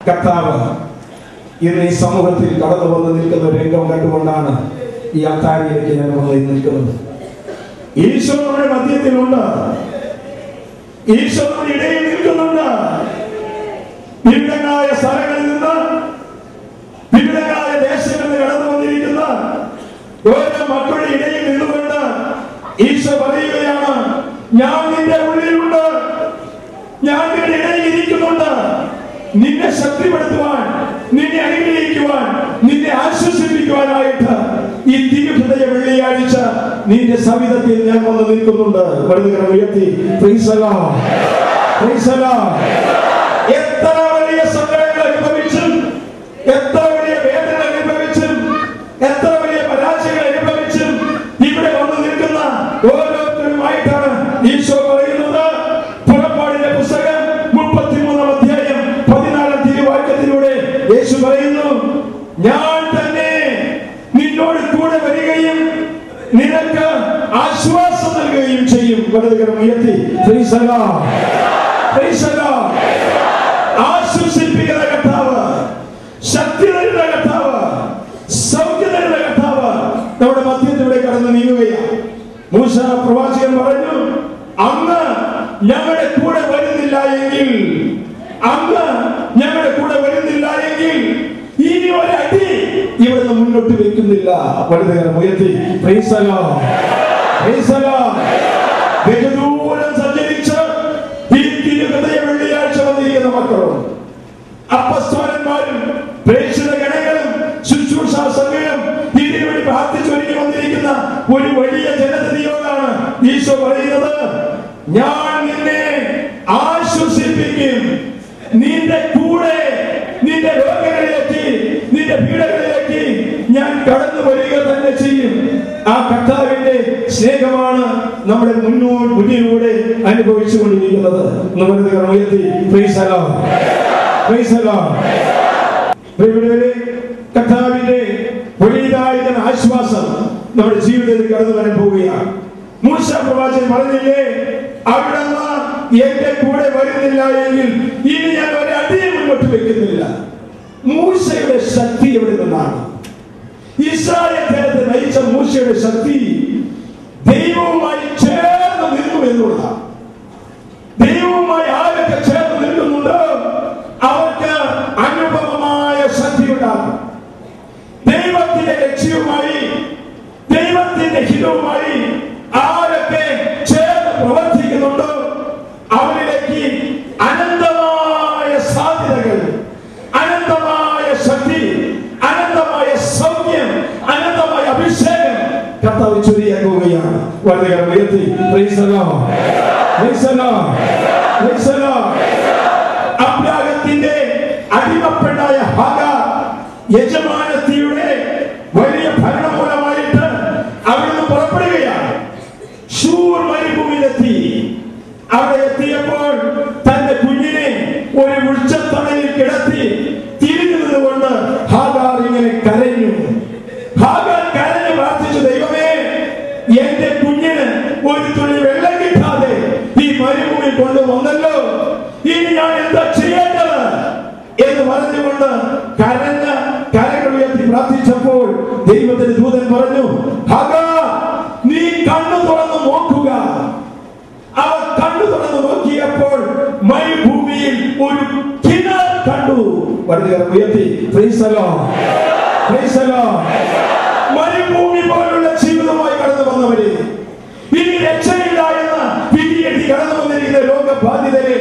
കർത്താവ് ഇന്ന് ഈ സമൂഹത്തിൽ കടന്നു വന്ന് നിൽക്കുന്ന ഒരു രംഗം കണ്ടുകൊണ്ടാണ് ഈ അത്താരിയിലേക്ക് ഞാൻ വന്ന് നിൽക്കുന്നത് ഈശോ നമ്മുടെ മധ്യത്തിലുണ്ട് ഈശോ നമ്മുടെ ഇടയിൽ നിൽക്കുന്നുണ്ട് വിവിധങ്ങളായ സ്ഥലങ്ങളിൽ നിന്ന് വിവിധങ്ങളായ ദേശങ്ങളിൽ നിന്ന് കടന്നു വന്നിരിക്കുന്ന ഓരോ മക്കളുടെ ഇടയിൽ നിന്നുകൊണ്ട് ഈശോ പറയുകയാണ് ഞാൻ നിന്റെ ഉള്ളിലുണ്ട് ഞാൻ നിന്റെ ഇടയിൽ ഇരിക്കുന്നുണ്ട് നിന്നെ ശക്തിപ്പെടുത്തുവാൻ നിന്നെ അനുഗ്രഹിക്കുവാൻ നിന്നെ ആശ്വസിപ്പിക്കുവാനായിട്ട് ഈ തിരുഹൃദയ വെള്ളിയാഴ്ച നിന്റെ സവിധത്തിൽ ഞാൻ വന്ന് നിൽക്കുന്നുണ്ട് വലുതുകരം ഉയർത്തി Praise the Lord. Praise the Lord. എത്ര വലിയ സങ്കടങ്ങൾ അനുഭവിച്ചും എത്ര വലിയ വേദന അനുഭവിച്ചും എത്ര വലിയ പരാജയങ്ങൾ അനുഭവിച്ചും ഇവിടെ വന്നു നിൽക്കുന്ന ഓരോരുത്തരുമായിട്ടാണ് ഈശോ പറയുന്നത് പുറപ്പാടിന്റെ പുസ്തകം മുപ്പത്തിമൂന്നാം അധ്യായം പതിനാലാം തിരുവാക്യത്തിലൂടെ യേശു പറയുന്നു ഞാൻ തന്നെ നിന്നോട് കൂടെ വരികയും നിനക്ക് ആശ്വാസം നൽകുകയും ചെയ്യും വലതുകരം ഉയർത്തി Praise the Lord. Praise the Lord. ആശ്വസിപ്പിക്കുന്ന കർത്താവ് ശക്തി തരുന്ന കർത്താവ് സൗഖ്യം തരുന്ന കർത്താവ് നമ്മുടെ മധ്യത്തിലൂടെ കടന്നു നീങ്ങുകയാണ് മൂസ പ്രവാചകൻ പറഞ്ഞു അങ്ങ് ഞങ്ങളുടെ കൂടെ വരുന്നില്ല എങ്കിൽ അങ്ങ് ഞങ്ങളുടെ കൂടെ വരുന്നില്ല എങ്കിൽ ഇനി ഒരടി ഇവിടുന്ന് മുന്നോട്ട് വെക്കുന്നില്ല വലുതുകരം ഉയർത്തി Praise the Lord. Praise the Lord. ബഹുദൂരം സഞ്ചരിച്ച് ഈ തിരുഹൃദയ വെള്ളിയാഴ്ച വന്നിരിക്കുന്ന മക്കളും അപ്പസ്തോലന്മാരും പ്രേക്ഷിത ഗണങ്ങളും ശുശ്രൂഷ സംഘം ഇതിനു വേണ്ടി പ്രാർത്ഥിച്ചൊരുങ്ങി വന്നിരിക്കുന്ന ഒരു വലിയ ജനതയോടാണ് ഈശോ പറയുന്നത് ഞാൻ നിന്നെ ആശ്വസിപ്പിക്കും നിന്റെ കൂടെ നിന്റെ രോഗങ്ങളിലേക്ക് നിന്റെ പീഡകളിലേക്ക് ഞാൻ കടന്നു വരിക തന്നെ ചെയ്യും ആ കർത്താവിന്റെ സ്നേഹമാണ് നമ്മുടെ മുന്നോട്ട് മുന്നിലൂടെ അനുഭവിച്ചു കൊണ്ടിരിക്കുന്നത് ഒന്ന് വലുത് കരം ഉയർത്തി Praise the Lord. Praise the Lord. പ്രിയപ്പെട്ടവരെ, കർത്താവിന്റെ വലിയതായ ഒരു ആശ്വാസം നമ്മുടെ ജീവിതത്തിൽ കടന്നു വരാൻ പോവുകയാണ് മൂശ പ്രവാചകൻ പറഞ്ഞില്ലേ അവിടുന്ന് എന്റെ കൂടെ വരുന്നില്ല എങ്കിൽ ഇനി ഞാൻ ഒരടിയെ മുന്നോട്ട് വെക്കുന്നില്ല മൂശയുടെ ശക്തി എവിടെ നിന്നാണ് ഇസ്രായേൽ ജനത്തെ നയിച്ച മൂശയുടെ ശക്തി ദൈവവുമായി ചേർന്ന് നിന്നു എന്നുള്ളതാണ് ദൈവവുമായി ആരൊക്കെ ചേർന്ന് നിൽക്കുന്നുണ്ടോ അവർക്ക് അനുഭവമായ ശക്തി ഉണ്ടാകും ദൈവത്തിന്റെ ലക്ഷ്യവുമായി ദൈവത്തിന്റെ ഹിതവുമായി ആരൊക്കെ ചേർന്ന് പ്രവർത്തിക്കുന്നുണ്ടോ അവരിലേക്ക് അനന്തമായ സാധ്യതകൾ അനന്തമായ ശക്തി അനന്തമായ സൗഖ്യം അനന്തമായ അഭിഷേകം കർത്താവ് ചൊരിയാക്കുകയാണ് വളരെ ഉയർത്തി Praise the Lord. Praise the Lord. Praise the Lord. അബ്രാഹത്തിന്റെ അടിമപ്പെടായ ഹാഗാർ യജമാനത്തിയുടെ വലിയ ഭരണം മൂലമായിട്ട് അവിടുന്ന് പുറപ്പെടുകയാണ് ഷൂർ മരുഭൂമിയിലെത്തി അവിടെ എത്തിയപ്പോൾ തന്റെ കുഞ്ഞിനെ ഒരു വൃക്ഷത്തണലിൽ കിടത്തി തിരിഞ്ഞു നിന്നുകൊണ്ട് ഹാഗാർ ഇങ്ങനെ കരഞ്ഞു ഹാഗാർ കരഞ്ഞു പ്രാർത്ഥിച്ചു ദൈവമേ എന്റെ കുഞ്ഞിന് ഒരു തുള്ളി വെള്ളം കിട്ടാതെ ഈ മരുഭൂമി കൊണ്ടുവന്നല്ലോ ഇനി ഞാൻ എന്താ ചെയ്യേണ്ടത് എന്ന് പറഞ്ഞുകൊണ്ട് കരഞ്ഞ കരകൾ ഉയർത്തി പ്രാർത്ഥിച്ചപ്പോൾ ദൈവത്തിന്റെ ദൂതൻ പറഞ്ഞു ഹാഗാർ നീ കണ്ണു തുറന്ന് നോക്കുക അവർ കണ്ണു തുറന്ന് നോക്കിയപ്പോൾ മരുഭൂമിയിൽ ഒരു കിണർ കണ്ടു വളരെ ഉയർത്തി Praise the Lord. Praise the Lord. മരുഭൂമി പോലുള്ള ജീവിതമായി കടന്നു വന്നവരെ ഇനി രക്ഷയില്ല എന്ന വിധിയെത്തി കടന്നു വന്നിരിക്കുന്ന രോഗബാധിതരെ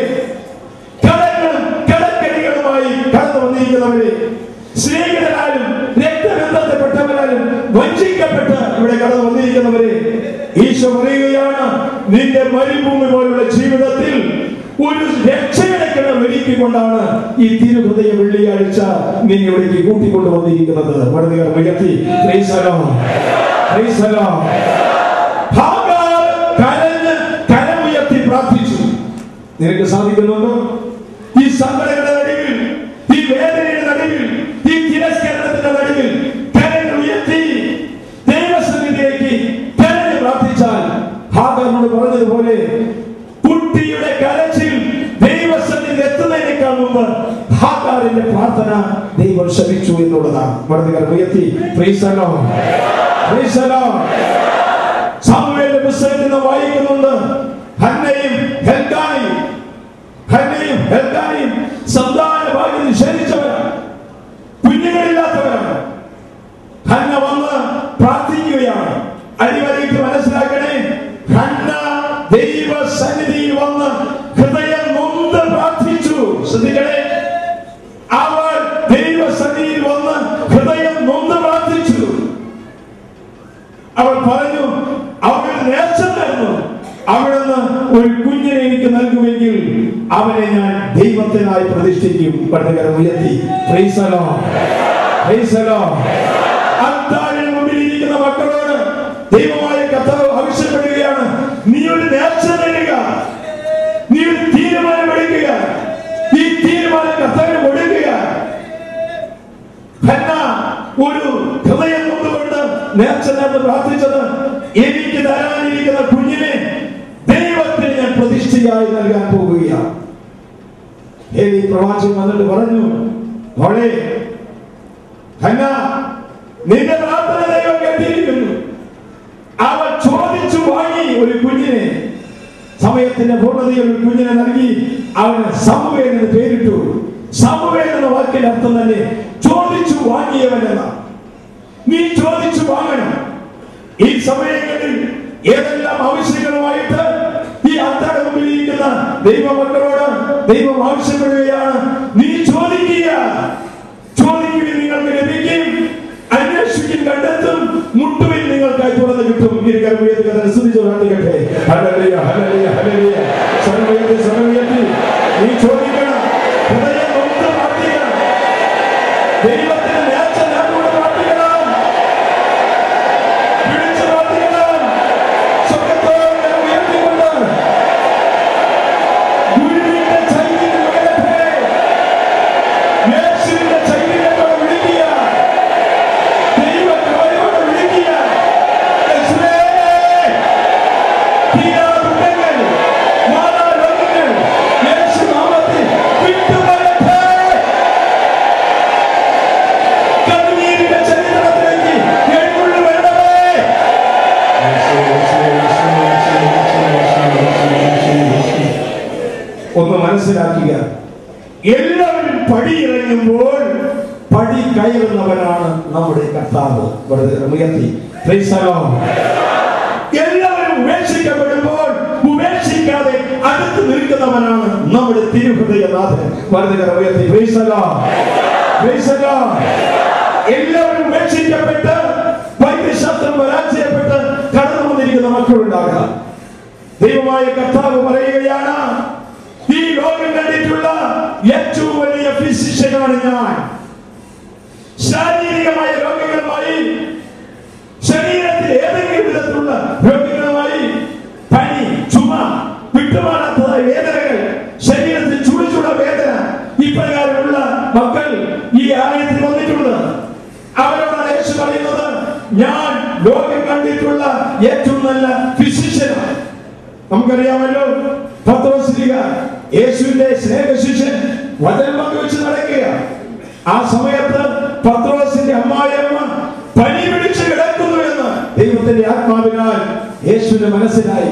കടങ്ങളും കടക്കടികളുമായി കടന്നു വന്നിരിക്കുന്നവരെ സ്നേഹിതരാലും രക്തബന്ധത്തിൽപ്പെട്ടവരാലും വഞ്ചിക്കപ്പെട്ട് ഇവിടെ കടന്നു വന്നിരിക്കുന്നവരെ ഈശോ പറയുകയാണ് നിന്റെ മരുഭൂമി പോലുള്ള ജീവിതത്തിൽ ഒരു രക്ഷയുടെ കിണർ ഒരുക്കിക്കൊണ്ടാണ് ഈ തിരുഹൃദയ വെള്ളിയാഴ്ച നീ ഇവിടേക്ക് കൂട്ടിക്കൊണ്ടു വന്നിരിക്കുന്നത് വളരെ ഉയർത്തി Praise the Lord. Praise the Lord. Hagar കരഞ്ഞ് കരമുയർത്തി പ്രാർത്ഥിച്ചു നിനക്ക് സാധിക്കുന്നുണ്ടോ ഈ സങ്കടങ്ങളുടെ നടുവിൽ ഈ വേദനയുടെ നടുവിൽ ഈ തിരസ്കരണത്തിന്റെ നടുവിൽ കരങ്ങൾ ഉയർത്തി ദൈവസന്നിധിയിലേക്ക് കരഞ്ഞ് പ്രാർത്ഥിച്ചാൽ ഹാഗറിനോട് പറഞ്ഞതുപോലെ കുട്ടിയുടെ കരച്ചിൽ ദൈവസന്നിധി എത്തുന്നതിനേക്കാൾ മുമ്പ് ഹാഗാറിന്റെ പ്രാർത്ഥന ദൈവം ശമിച്ചു എന്നുള്ളതാണ് വളരെ ഉയർത്തി Praise the Lord. Praise the Lord. സാമുവേലിന്റെ പുസ്തകത്തിൽ നിന്ന് വായിക്കുന്നുണ്ട് ഹന്നയും ഹെൽക്കാനയും ഹന്നയും ഹെൽക്കാനയും സന്താന ഭാഗ്യം നിഷേധിച്ചവരാണ് കുഞ്ഞുങ്ങളില്ലാത്തവരാണ് ഹന്ന വന്ന് പ്രാർത്ഥിക്കുകയാണ് അടിവരയിട്ട് മനസ്സിലാക്കണേ ഹന്ന ദൈവ സന്നിധിയിൽ വന്ന് ഹൃദയം നൊന്ത് പ്രാർത്ഥിച്ചു ശ്രദ്ധിക്കണേ അവൾ ദൈവ സന്നിധിയിൽ വന്ന് ഹൃദയം നൊന്ത് പ്രാർത്ഥിച്ചു അവൾ പറഞ്ഞു അവൾ നേർച്ച തരുന്നു അവിടുന്ന് ഒരു കുഞ്ഞിനെ എനിക്ക് നൽകുമെങ്കിൽ അവനെ ഞാൻ ദൈവത്തിനായി പ്രതിഷ്ഠിക്കും പണ്ടുകരം ഉയർത്തി Praise the Lord. Praise the Lord. അത്താഴം മുമ്പിലിരിക്കുന്ന മക്കളോട് ദൈവമായ കർത്താവ് ആവശ്യപ്പെടുകയാണ് നീ ഒരു നേർച്ച തരിക നീ ഒരു തീരുമാനമെടുക്കുക ഈ തീരുമാനം കർത്താവിന് കൊടുക്കുക ഹന്ന ഒരു ഹൃദയം കൊണ്ടുകൊണ്ട് നേർച്ച നേർന്ന് പ്രാർത്ഥിച്ചത് എനിക്ക് തരാനിരിക്കുന്ന കുഞ്ഞിനെ ദൈവത്തിന് ഞാൻ പ്രതിഷ്ഠയായി നൽകാൻ പോകുകയാണ് ഏലി പ്രവാചകൻ വന്നിട്ട് പറഞ്ഞു മോളെ ഹന്ന നിന്റെ പ്രാർത്ഥന ദൈവം കേട്ടിരിക്കുന്നു അവൻ ചോദിച്ചു വാങ്ങി ഒരു കുഞ്ഞിനെ സമയത്തിന്റെ പൂർണ്ണതയിൽ ഒരു കുഞ്ഞിനെ നൽകി അവന് സമൂഹം എന്ന് പേരിട്ടു സമൂഹം എന്ന വാക്കിന്റെ അർത്ഥം തന്നെ ചോദിച്ചു വാങ്ങിയവൻ എന്നാണ് നീ ചോദിച്ചു വാങ്ങണം ഈ സമയങ്ങളിൽ ഏതെല്ലാം ആവശ്യങ്ങളുമായിട്ട് ഈ അത്താഴ മുമ്പിലിരിക്കുന്ന ദൈവമക്കളോട് ദൈവം ആവശ്യപ്പെടുകയാണ് നീ ചോദിക്കുക ചോദിക്കുകയും നിങ്ങൾക്ക് ലഭിക്കും അന്വേഷിക്കും കണ്ടെത്തും മുട്ടുവിൽ നിങ്ങൾക്കായി തുറന്ന് കിട്ടും അനുസരിച്ച് പ്രാർത്ഥിക്കട്ടെ ഹല്ലേലൂയ, ഹല്ലേലൂയ, ഹല്ലേലൂയ. സർവ്വയത്തിൽ, സർവ്വയത്തിൽ. നീ ചോദിക്കണം ഹൃദയം നൊന്ത് പ്രാർത്ഥിക്കണം ദൈവത്തിന് നേർച്ച നേർന്നുകൊണ്ട് പ്രാർത്ഥിക്കണം വിളിച്ച് പ്രാർത്ഥിക്കണം സ്വർഗ്ഗത്തോട് ഉയർത്തിക്കൊണ്ട് ഗുരുവിന്റെ ചൈതന്യം ഉയരട്ടെ യേശുവിന്റെ ചൈതന്യത്തോടെ വിളിക്കുക ദൈവത്തോടെ വിളിക്കുക യേശുവേ തീരാദുഃഖങ്ങൾ മാറാരോഗങ്ങൾ യേശു നാമത്തിൽ വിട്ടുവരട്ടെ കണ്ണീരിന്റെ ചരിത്രത്തിലേക്ക് എഴുന്നള്ളി വരണമേ ഒന്ന് മനസ്സിലാക്കുക എല്ലാവരും പടിയിറങ്ങുമ്പോൾ പടി കയറുന്നവനാണ് നമ്മുടെ കർത്താവ് വെറുതെ ഉയർത്തി Praise the Lord. എല്ലാവരും ഉപേക്ഷിക്കപ്പെടുമ്പോൾ ഉപേക്ഷിക്കാതെ അടുത്ത് നിൽക്കുന്നവനാണ് നമ്മുടെ തിരുഹൃദയനാഥൻ വെറുതെ ഉയർത്തി Praise the Lord. Praise the Lord. എല്ലാവരും ഉപേക്ഷിക്കപ്പെട്ട് വൈദ്യശാസ്ത്രം പരാജയപ്പെട്ട് കടന്നു വന്നിരിക്കുന്ന മക്കളുണ്ടാകാം ദൈവമായ കർത്താവ് പറയുകയാണ് ഈ ലോകം കണ്ടിട്ടുള്ള ഏറ്റവും വലിയ ഫിസിഷ്യനാണ് ഞാൻ ശാരീരികമായ രോഗങ്ങളുമായി ശരീരത്തിൽ ഏതെങ്കിലും വിധത്തിലുള്ള രോഗങ്ങളുമായി പനി ചുമ വിട്ടുമാറാത്തതായ വേദനകൾ ശരീരത്തിൽ ചുടുചുട വേദന ഇപ്രകാരമുള്ള മക്കൾ ഈ ആലയത്തിൽ വന്നിട്ടുണ്ട് അവരോടാണ് യേശു പറയുന്നത് ഞാൻ ലോകം കണ്ടിട്ടുള്ള ഏറ്റവും നല്ല ഫിസിഷ്യനാണ് നമുക്കറിയാമല്ലോ പത്രോസ്ലിക യേശുവിന്റെ സ്നേഹശിഷ്യൻ വചനം പങ്കുവെച്ച് നടക്കുക ആ സമയത്ത് പത്രോസിന്റെ അമ്മായിയമ്മ പനി പിടിച്ച് കിടക്കുന്നു എന്ന് ദൈവത്തിന്റെ ആത്മാവിനാൽ യേശുവിന് മനസ്സിലായി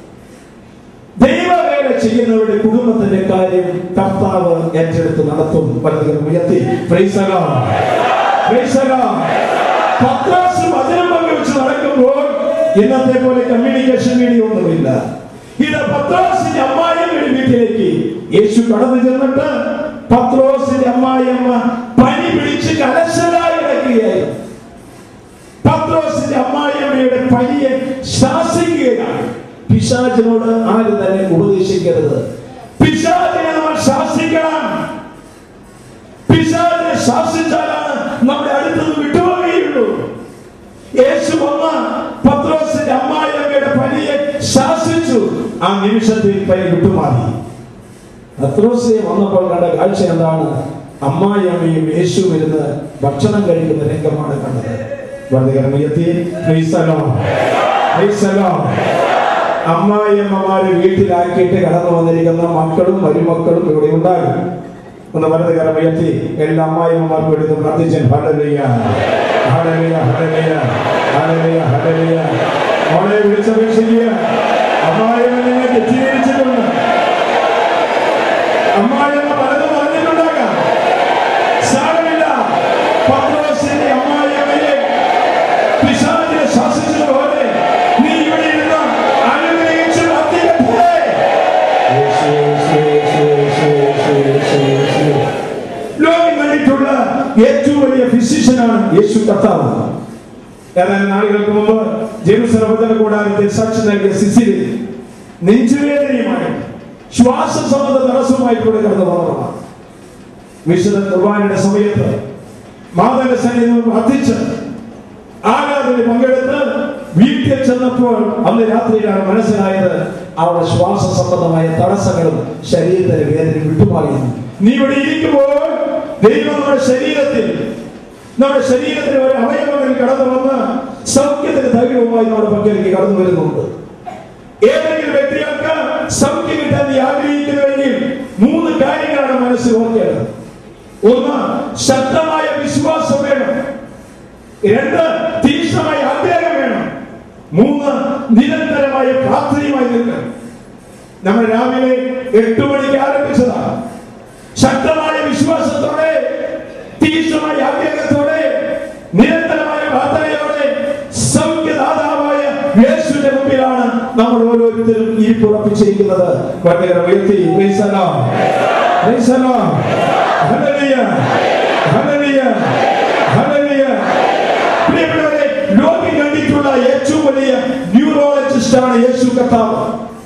ദൈവവേല ചെയ്യുന്നവരുടെ കുടുംബത്തിന്റെ കാര്യം കർത്താവ് ഏറ്റെടുത്ത് നടത്തും പലതും ഉയർത്തി Praise the Lord. Praise the Lord. പത്രോസ് വചനം പങ്കുവെച്ച് നടക്കുമ്പോൾ ഇന്നത്തെ പോലെ കമ്മ്യൂണിക്കേഷൻ മീഡിയ ഒന്നുമില്ല ഇത് പത്രോസിന്റെ അമ്മായിയമ്മയുടെ വീട്ടിലേക്ക് യേശു കടന്നു ചെന്നിട്ട് പത്രോസിന്റെ അമ്മായിയമ്മ പനി പിടിച്ച് കലശലായി കിടക്കുകയായിരുന്നു പത്രോസിന്റെ അമ്മായിയമ്മയുടെ പനിയെ ശാസിക്കുകയാണ് പിശാചിനോട് ആരും തന്നെ ഉപദേശിക്കരുത് പിശാചിനെ നമ്മൾ ശാസിക്കണം പിശാചിനെ ശാസിച്ചാലാണ് നമ്മുടെ അടുത്തത് വിട്ടുപോകുകയുള്ളൂ യേശു വന്ന പത്രോസിന്റെ അമ്മായിയമ്മയുടെ പനിയെ ശാസിച്ചു ആ നിമിഷത്തിൽ പനി വിട്ടുമാറി പത്രോസിനെ വന്നപ്പോൾ കണ്ട കാഴ്ച എന്താണ് അമ്മായിയമ്മയും യേശു ഇരുന്ന് ഭക്ഷണം കഴിക്കുന്ന രംഗമാണ് കണ്ടത് വർദ്ധകരം ഉയർത്തി Praise the Lord. Praise the Lord. അമ്മായിയമ്മമാര് വീട്ടിലാക്കിയിട്ട് കടന്നു വന്നിരിക്കുന്ന മക്കളും മരുമക്കളും ഇവിടെ ഉണ്ടാകും ഒന്ന് വലത് കരം ഉയർത്തി എല്ലാ അമ്മായിമാർക്കും എടുത്ത് പ്രാർത്ഥിച്ചാൽ hallelujah hallelujah hallelujah hallelujah hallelujah മോളെ വിളിച്ചപേക്ഷിക്കുക അമ്മായിമ്മ നിന്നെ തെറ്റിദ്ധരിച്ചിട്ടുണ്ട് അമ്മായിമ്മ പലതും പറഞ്ഞിട്ടുണ്ടാകാം സാരമില്ല പത്രോസിന്റെ അമ്മായിയമ്മയെ പിശാചിനെ ശാസിച്ചതുപോലെ നീ ഇവിടെ ഇരുന്ന് അനുഗ്രഹിച്ച് പ്രാർത്ഥിക്കട്ടെ യേശു, യേശു, യേശു, യേശു, യേശു, യേശു, യേശു. ലോകം കണ്ടിട്ടുള്ള ഏറ്റവും വലിയ ഫിസിഷ്യനാണ് യേശു കർത്താവ് ഏതാനും നാളുകൾക്ക് മുമ്പ് ജെറുസലം വചന കൂടാരത്തിൽ സാക്ഷി നൽകിയ സിസിലി നെഞ്ചുവേദനയുമായി ശ്വാസ സംബന്ധ തടസ്സമായി കൂടെ കടന്നു വന്നതാണ് വിശുദ്ധ കുർബാനയുടെ സമയത്ത് മാതാവിന്റെ സന്നിധിയിൽ പ്രാർത്ഥിച്ച് ആരാധന പങ്കെടുത്ത് വീട്ടിൽ ചെന്നപ്പോൾ അന്ന് രാത്രിയിലാണ് മനസ്സിലായത് അവരുടെ ശ്വാസ സംബന്ധമായ തടസ്സങ്ങളും ശരീരത്തിന് വേദന വിട്ടുമാറിയിരുന്നു നീ ഇവിടെ ഇരിക്കുമ്പോൾ ദൈവം നമ്മുടെ ശരീരത്തിൽ നമ്മുടെ ശരീരത്തിന് ഒരു അവയവങ്ങളിൽ കടന്നു വന്ന് സൗഖ്യത്തിന് ധൈര്യവുമായി നമ്മുടെ പക്കലേക്ക് കടന്നു വരുന്നുണ്ട് ഏതെങ്കിലും വ്യക്തികൾക്ക് സൗഖ്യം കിട്ടാൻ നീ ആഗ്രഹിക്കുന്നുവെങ്കിൽ മൂന്ന് കാര്യങ്ങളാണ് മനസ്സിൽ ഓർക്കേണ്ടത് ഒന്ന് ശക്തമായ വിശ്വാസം വേണം രണ്ട് തീക്ഷ്ണമായ ആഗ്രഹം വേണം മൂന്ന് നിരന്തരമായ പ്രാർത്ഥനയുമായി നിൽക്കണം നമ്മൾ രാവിലെ എട്ട് മണിക്ക് ആരംഭിച്ചതാണ് ശക്തമായ വിശ്വാസത്തോടെ തീക്ഷ്ണമായ ആഗ്രഹത്തോടെ നിരന്തരമായ പ്രാർത്ഥനയോടെ സൗഖ്യദാതാവായ യേശുവിന്റെ മുമ്പിലാണ് നമ്മൾ ഓരോരുത്തരും ഇരിപ്പുറപ്പിച്ചിരിക്കുന്നത് വളരെ ഉയർത്തി Praise the Lord. Praise the Lord. Hallelujah. Hallelujah. Hallelujah. പ്രിയപ്പെട്ടവരെ ലോകം കണ്ടിട്ടുള്ള ഏറ്റവും വലിയ ന്യൂറോളജിസ്റ്റ് ആണ് യേശു കർത്താവ്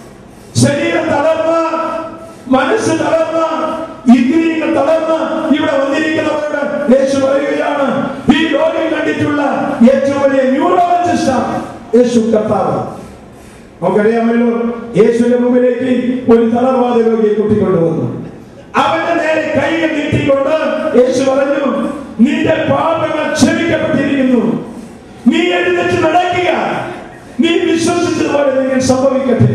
ശരീരം തളർന്ന് മനസ്സ് തളർന്ന് ഇന്ദ്രിയങ്ങൾ തളർന്ന് ഇവിടെ വന്നിരിക്കുന്നവരോട് യേശു പറയുകയാണ് ഈ ലോകം കണ്ടിട്ടുള്ള ഏറ്റവും വലിയ ന്യൂറോളജിസ്റ്റ് ആണ് യേശു കർത്താവ് നമുക്കറിയാമല്ലോ യേശുവിന്റെ മുമ്പിലേക്ക് ഒരു തളർവാദ രോഗിയെ കൂട്ടിക്കൊണ്ടുവന്നു അവന്റെ നേരെ കൈകൾ നീട്ടിക്കൊണ്ട് യേശു പറഞ്ഞു നിന്റെ പാപങ്ങൾ ക്ഷമിക്കപ്പെട്ടിരിക്കുന്നു നീ എഴുന്നേറ്റ് നടക്കുക നീ വിശ്വസിച്ചതുപോലെ നിങ്ങൾ സംഭവിക്കട്ടെ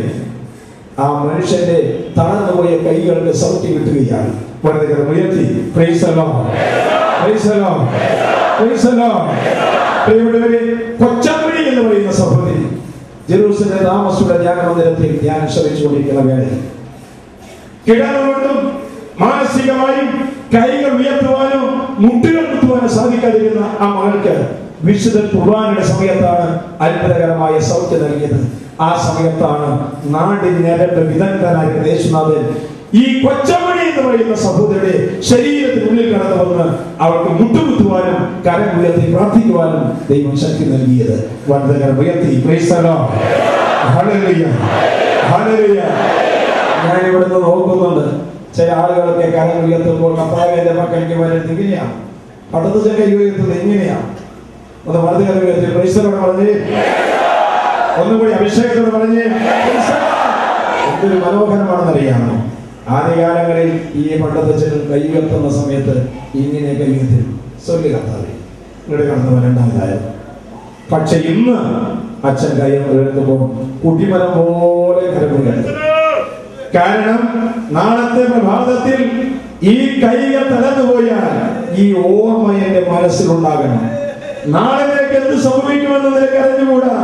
ആ മനുഷ്യന്റെ തളർന്നുപോയ കൈകൾക്ക് സൗഖ്യം കിട്ടുകയാണ് വളരെ കരം ഉയർത്തി Praise the Lord. Praise the Lord. Praise the Lord. പ്രിയപ്പെട്ടവരെ കൊച്ചമ്പടി എന്ന് പറയുന്ന സഹോദരി ജെറൂസലേം താമസയുടെ ധ്യാന മന്ദിരത്തിൽ ധ്യാനം ശ്രമിച്ചുകൊണ്ടിരിക്കുന്ന വേളയിൽ കിടന്നുകൊണ്ടും മാനസികമായും കൈകൾ ഉയർത്തുവാനോ മുട്ടുകൾ കുത്തുവാനോ സാധിക്കാതിരുന്ന ആ മകൾക്ക് വിശുദ്ധ കുർബാനയുടെ സമയത്താണ് അത്ഭുതകരമായ സൗഖ്യം നൽകിയത് ആ സമയത്താണ് നാടിൻ ഞരമ്പ് വിദഗ്ധനായ യേശുനാഥൻ ഈ കൊച്ചമണി എന്ന് പറയുന്ന സഹോദരിയുടെ ശരീരത്തിനുള്ളിൽ കടന്നു വന്ന് അവർക്ക് മുട്ടുകുത്തുവാനും കരം ഉയർത്തി പ്രാർത്ഥിക്കുവാനും ദൈവം ശക്തി നൽകിയത് വലുതകരം ഉയർത്തി Praise the Lord. Hallelujah. Hallelujah. ഞാൻ ഇവിടുന്ന് നോക്കുന്നുണ്ട് ചില ആളുകളൊക്കെ കരം ഉയർത്തുമ്പോൾ കർത്താവിന്റെ മക്കൾക്ക് വരുന്നത് ഇങ്ങനെയാണ് പട്ടത്ത് ചില ഉയർത്തുന്നത് ഇങ്ങനെയാണ് ഒന്ന് വലത് കരം ഉയർത്തി ക്രൈസ്തവരോട് പറഞ്ഞ് ഒന്നും കൂടി അഭിഷേകത്തോട് പറഞ്ഞ് എന്തൊരു മനോഹരമാണെന്നറിയാമോ ആദ്യകാലങ്ങളിൽ ഈ പട്ടത്തച്ഛൻ കൈ ഉയർത്തുന്ന സമയത്ത് ഇങ്ങനെ കൈ ഉയർത്തിരുന്നു സൊല്ലി കർത്താവേ ഇങ്ങോട്ട് കടന്നു വരണ്ടായതായിരുന്നു പക്ഷെ ഇന്ന് അച്ഛൻ കൈ ഉയർത്തുമ്പോൾ കുട്ടിമരം പോലെ കരമുയർത്തും കാരണം നാളത്തെ പ്രഭാതത്തിൽ ഈ കൈകൾ തളർന്നു പോയാൽ ഈ ഓർമ്മ എന്റെ മനസ്സിലുണ്ടാകണം നാളെ നിനക്ക് എന്ത് സംഭവിക്കുമെന്ന് നിനക്ക് അറിഞ്ഞുകൂടാ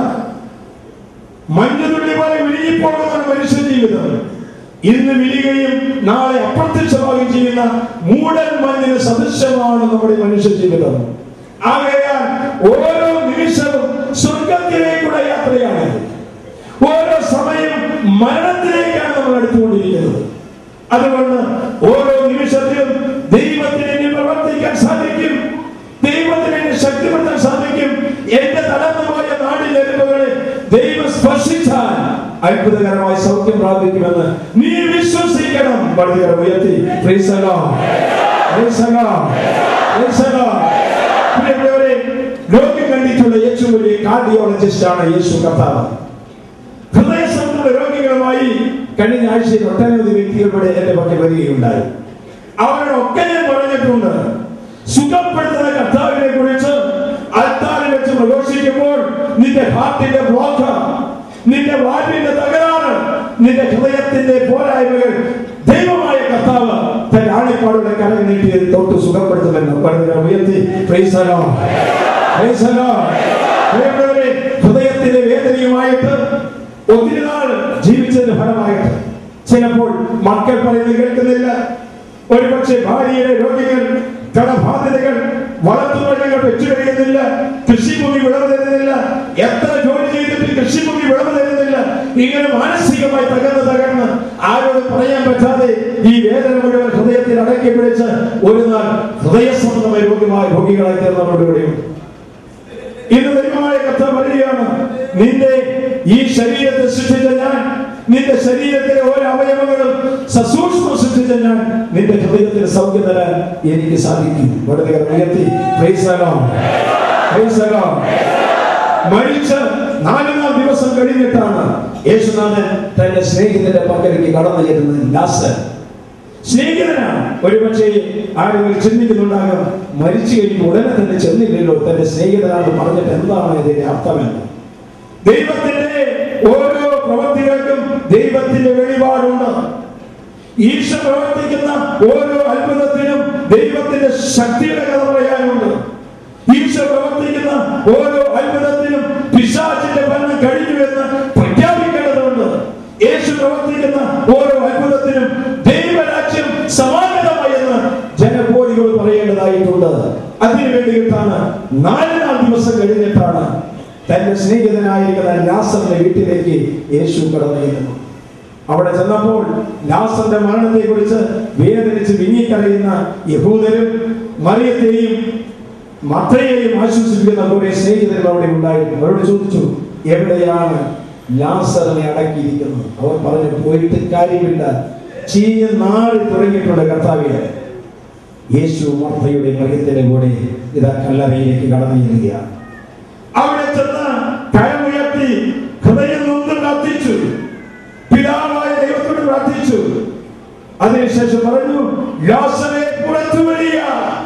മഞ്ഞുതുള്ളി പോലെ വിഴുങ്ങിപ്പോകുന്ന മനുഷ്യ ജീവിതം ഇന്ന് വിളികയും നാളെ അപ്രത്യക്ഷമാവുകയും ചെയ്യുന്ന മൂടൽ മഞ്ഞിന് സദൃശമാണ് നമ്മുടെ മനുഷ്യ ജീവിതം ആകയാൽ ഓരോ നിമിഷവും സ്വർഗത്തിലേക്കുള്ള യാത്രയാണ് ഓരോ സമയം മരണത്തിലേക്കാണ് നമ്മൾ അടുത്തുകൊണ്ടിരിക്കുന്നത് അതുകൊണ്ട് ഓരോ നിമിഷത്തിലും ദൈവത്തിന് എന്നെ പ്രവർത്തിക്കാൻ സാധിക്കും ദൈവത്തിന് എന്നെ ശക്തിപ്പെടുത്താൻ സാധിക്കും എന്റെ തളർന്നുപോയ നാടിൻ എരുമകളെ ദൈവം സ്പർശിച്ചാൽ അത്ഭുതകരമായ സൗഖ്യം പ്രാപിക്കുമെന്ന് നീ വിശ്വസിക്കണം വളരെ ഉയർത്തി Praise the Lord. Praise the Lord. Praise the Lord. പ്രിയപ്പെട്ടവരെ ലോകം കണ്ടിട്ടുള്ള ഏറ്റവും വലിയ കാർഡിയോളജിസ്റ്റ് ആണ് യേശു കർത്താവ് ഹൃദയ സംബന്ധ രോഗികളുമായി കഴിഞ്ഞ ആഴ്ചയിൽ ഒട്ടനവധി വ്യക്തികളുടെ എന്റെ പക്കൽ വരികയുണ്ടായി അവരുടെ ഒക്കെ ഞാൻ പറഞ്ഞിട്ടുണ്ട് സുഖപ്പെടുത്തുന്ന കർത്താവിനെ കുറിച്ച് അൽത്താറിൽ വെച്ച് പ്രഘോഷിക്കുമ്പോൾ നിന്റെ ഹാർട്ടിന്റെ ബ്ലോക്ക് നിന്റെ വാൽവിന്റെ തകരാറ് നിന്റെ ഹൃദയത്തിന്റെ പോരായ്മകൾ ദൈവമായ കർത്താവ് തന്റെ ആണിപ്പാടുടെ കരം കൈനീട്ടി തൊട്ട് സുഖപ്പെടുത്തുമെന്ന് പറഞ്ഞ ഉയർത്തി Praise the Lord. Praise the Lord. പ്രിയപ്പെട്ടവരെ, ഹൃദയത്തിലെ വേദനയുമായിട്ട് ഒത്തിരി നാൾ ജീവിച്ചതിന്റെ ഫലമായിട്ട് ചിലപ്പോൾ മക്കൾ പറയുന്നത് കേൾക്കുന്നില്ല ഒരുപക്ഷെ ഭാര്യയുടെ രോഗികൾ കടബാധ്യതകൾ വളർത്തുമൃഗങ്ങൾ വെച്ചുകഴിയുന്നില്ല കൃഷിഭൂമി വിളവ് തരുന്നില്ല എത്ര ജോലി ചെയ്തിട്ട് കൃഷിഭൂമി വിളവ് തരുന്നില്ല ഇങ്ങനെ മാനസികമായി തകർന്ന് തകർന്ന് ആരോട് പറയാൻ പറ്റാതെ ഈ വേദന മുഴുവൻ ഹൃദയത്തിൽ അടക്കി പിടിച്ച് ഒരു നാൾ ഹൃദയ സംബന്ധമായ രോഗിമായ രോഗികളായി തീർന്നവരുടെ ഇവിടെയുണ്ട് ഇന്ന് ദൈവമായ കഥ പറയുകയാണ് നിന്റെ ഈ ശരീരത്തെ സൃഷ്ടിച്ച ഞാൻ നിന്റെ ശരീരത്തിലെ ഓരോ അവയവങ്ങളും സസൂക്ഷ്മം സൃഷ്ടിച്ച ഞാൻ നിന്റെ ഹൃദയത്തിന് സൗഖ്യം തരാൻ എനിക്ക് സാധിക്കും വളരെ ഉയർത്തി Praise the Lord. Praise the Lord. മരിച്ച് നാലാം ദിവസം കഴിഞ്ഞിട്ടാണ് യേശുനാഥൻ തന്റെ സ്നേഹിതന്റെ പക്കലേക്ക് കടന്നു ചെല്ലുന്നത് ലാസർ സ്നേഹിതനാണ് ഒരുപക്ഷെ ആരെങ്കിലും ചിന്തിക്കുന്നുണ്ടാകും മരിച്ചു കഴിയുമ്പോൾ ഉടനെ തന്നെ ചെന്നില്ലല്ലോ തന്റെ സ്നേഹിതനാണെന്ന് പറഞ്ഞിട്ട് എന്താണ് ഇതിന്റെ അർത്ഥമെന്ന് ദൈവത്തിന്റെ ഓരോ പ്രവൃത്തികൾക്കും ദൈവത്തിന്റെ വെളിപാടുണ്ട് ഈശോ പ്രവർത്തിക്കുന്ന ഓരോ അത്ഭുതത്തിനും ദൈവത്തിന്റെ ശക്തിയുടെ കഥ പറയാനുണ്ട് ഈശോ പ്രവർത്തിക്കുന്ന ഓരോ അത്ഭുതത്തിനും പിശാചിന്റെ ഭരണം കഴിഞ്ഞുവെന്ന് പ്രഖ്യാപിക്കേണ്ടതുണ്ട് യേശു പ്രവർത്തിക്കുന്ന ഓരോ അത്ഭുതത്തിനും ദൈവരാജ്യം സമാഗതമായെന്ന് ജനകോടികൾ പറയേണ്ടതായിട്ടുണ്ട് അതിനു വേണ്ടിയിട്ടാണ് നാല് നാൾ ദിവസം കഴിഞ്ഞിട്ടാണ് തന്റെ സ്നേഹിതനായിരിക്കുന്ന ലാസറിന്റെ വീട്ടിലേക്ക് യേശു കടന്നു ചെല്ലുന്നു അവിടെ ചെന്നപ്പോൾ ലാസറിന്റെ മരണത്തെ കുറിച്ച് വേദനിച്ച് വിങ്ങിക്കറിയുന്ന യഹൂദരും മറിയത്തെയും മത്രയെയും ആശ്വസിപ്പിക്കുന്ന കുറെ സ്നേഹിതരും അവിടെ ഉണ്ടായിരുന്നു അവരോട് ചോദിച്ചു എവിടെയാണ് ലാസറിനെ അടക്കിയിരിക്കുന്നത് അവർ പറഞ്ഞു പോയിട്ട് കാര്യമില്ല ചീഞ്ഞ് നാട് തുടങ്ങിയിട്ടുണ്ട് കർത്താവിന് യേശു മർത്തയുടെ മറിയത്തിന്റെ കൂടെ ഇതാ കല്ലറയിലേക്ക് കടന്നു ചെല്ലുകയാണ് അവിടെ ചെന്ന് കരമുയർത്തി ഹൃദയം നൊന്ന് പ്രാർത്ഥിച്ചു പിതാവായ ദൈവത്തോട് പ്രാർത്ഥിച്ചു അതിനുശേഷം പറഞ്ഞു ലാസറെ പുറത്തു വരിക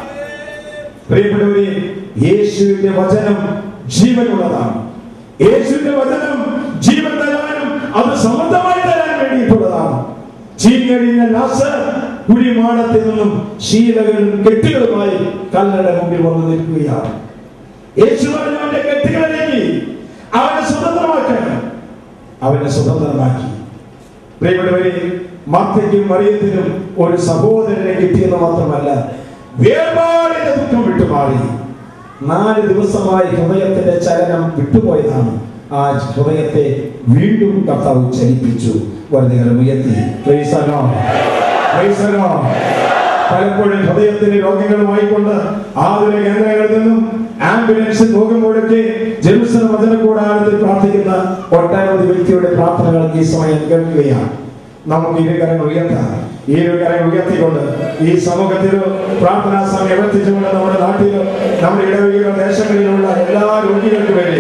പ്രിയപ്പെട്ടവരെ യേശുവിന്റെ വചനം ജീവനുള്ളതാണ് യേശുവിന്റെ വചനം ജീവൻ തരാനും അത് സമൃദ്ധമായി തരാൻ വേണ്ടിയിട്ടുള്ളതാണ് ചീഞ്ഞഴിഞ്ഞ ലാസർ കുഴിമാടത്തിൽ നിന്നും ശീലകളും കെട്ടുകളുമായി കല്ലയുടെ മുമ്പിൽ വന്നു നിൽക്കുകയാണ് യേശു പറഞ്ഞു അവന്റെ കെട്ടുകളിലേക്ക് അവനെ സ്വതന്ത്രമാക്കണം അവനെ സ്വതന്ത്രമാക്കി പ്രിയപ്പെട്ടവരെ മർത്തയ്ക്കും മറിയത്തിനും ഒരു സഹോദരനെ കിട്ടിയെന്ന് മാത്രമല്ല വേർപാടിന്റെ ദുഃഖം വിട്ടുമാറി നാല് ദിവസമായി ഹൃദയത്തിന്റെ ചലനം വിട്ടുപോയതാണ് ആ ഹൃദയത്തെ വീണ്ടും കർത്താവ് ചലിപ്പിച്ചു വളരെ ഉയർത്തി Praise the Lord. Praise the Lord. പലപ്പോഴും ഹൃദയത്തിന്റെ രോഗങ്ങളുമായിക്കൊണ്ട് ആതുര കേന്ദ്രങ്ങളിൽ നിന്നും ആംബുലൻസിൽ പോകുമ്പോഴൊക്കെ ജെറുസലം വചന കൂടാരത്തിൽ പ്രാർത്ഥിക്കുന്ന ഒട്ടനവധി വ്യക്തിയുടെ പ്രാർത്ഥനകൾ ഈ സമയം കേൾക്കുകയാണ് നമുക്ക് ഇരുകരങ്ങൾ ഉയർത്താം ഈ ഇരുകരങ്ങൾ ഉയർത്തിക്കൊണ്ട് ഈ സമൂഹത്തിലോ പ്രാർത്ഥനാ സമയം എത്തിച്ചുകൊണ്ട് നമ്മുടെ നാട്ടിലോ നമ്മുടെ ഇടവഴിയിലോ ദേശങ്ങളിലുള്ള എല്ലാ രോഗികൾക്കും വേണ്ടി